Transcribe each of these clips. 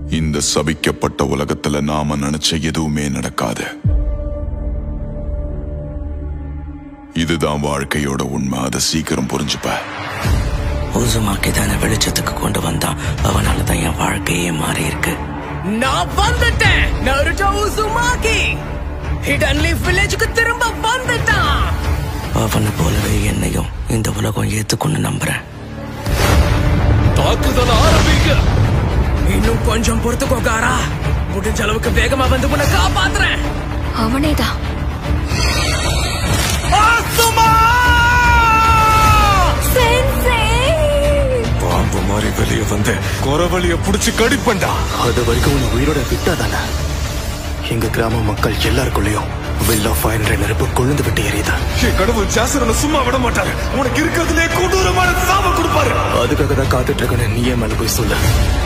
இந்த சபிக்கப்பட்ட உலகத்துல நாம நினைச்ச எதுவுமே நடக்காது இதுதான் வாழ்க்கையோட உண்மை அதை சீக்கிரம் புரிஞ்சுப்ப ஊசுமாக்கி தானே வெளிச்சத்துக்கு கொண்டு வந்தான் அவனால தான் என் வாழ்க்கையே மாறி இருக்கு நான் வந்துட்டேன் நருட்டோ உசுமாக்கி ஹிடன் லீஃப் வில்லேஜுக்கு திரும்ப வந்துட்டான் அவனை போலவே என்னையும் இந்த உலகம் ஏத்துக்குன்னு நம்புறேன் தாக்குதல் ஆரம்பிங்க இன்னும் கொஞ்சம் பொறுத்துக்கோ காரா முடிஞ்ச அளவுக்கு வேகமா வந்து உன்னை காப்பாத்துறேன் அவனேதான் பாம்பு மாதிரி வெளியே வந்து குறவழிய புடிச்சு கடிப்பண்டா அது வரைக்கும் உன்னை உயிரோட விட்டாதானே எங்க கிராம மக்கள் எல்லாருக்குள்ளயும் வில் ஆஃப் ஃபயர் என்ற நெருப்பு கொழுந்து விட்டு எரியுதா என் கடவுள் ஜாசரனை சும்மா விட மாட்டாரு உனக்கு இருக்கிறதுலே கொடூரமான சாப கொடுப்பாரு அதுக்காக தான் காத்துட்டு இருக்கேன்னு நீயே மேல போய் சொல்ல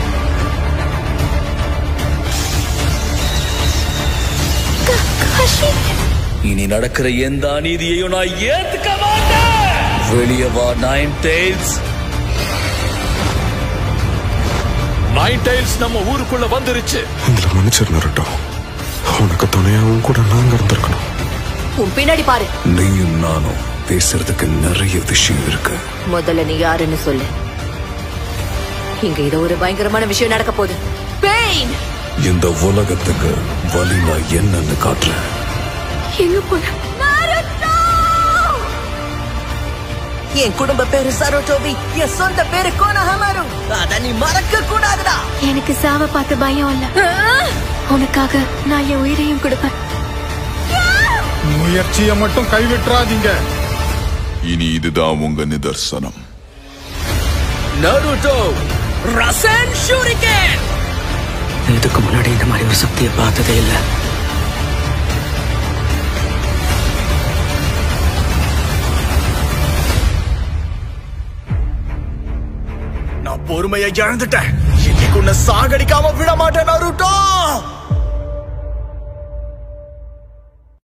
இனி நடக்கிற எந்த அநீதியையும் நான் ஏத்துக்க மாட்டேன் வெளியே வா நைன் டெய்ல்ஸ் நைன் டைல்ஸ் நம்ம ஊருக்குள்ள வந்துருச்சு எங்களை மன்னிச்சிரு நருட்டோ உனக்கு துணையாவும் கூட நாங்க இருந்திருக்கணும் உன் பின்னாடி பாரு நீயும் நானும் பேசுறதுக்கு நிறைய விஷயம் இருக்கு முதல்ல நீ யாருன்னு சொல்லு இங்க ஏதோ ஒரு பயங்கரமான விஷயம் நடக்க போகுது பெயின் இந்த உலகத்துக்கு வலி நான் என்னன்னு காட்டுறேன் எங்க போன என் குடும்ப பேரு சரோட்டோபி என் சொந்த பேரு கோனஹமாரு அத நீ மறக்க கூடாதுடா எனக்கு சாவ பார்த்து பயம் இல்ல உனக்காக நான் என் உயிரையும் கொடுப்பேன் முயற்சியை மட்டும் கைவிட்டுறாதீங்க இனி இதுதான் உங்க நிதர்சனம் நருட்டோ ரசன் ஷூரிகேன் இதுக்கு முன்னாடி இந்த மாதிரி ஒரு சக்தியை பார்த்ததே இல்லை நான் பொறுமையை இழந்துட்டேன் இன்னைக்கு உன்னை சாகடிக்காம விட மாட்டேன் நருட்டோ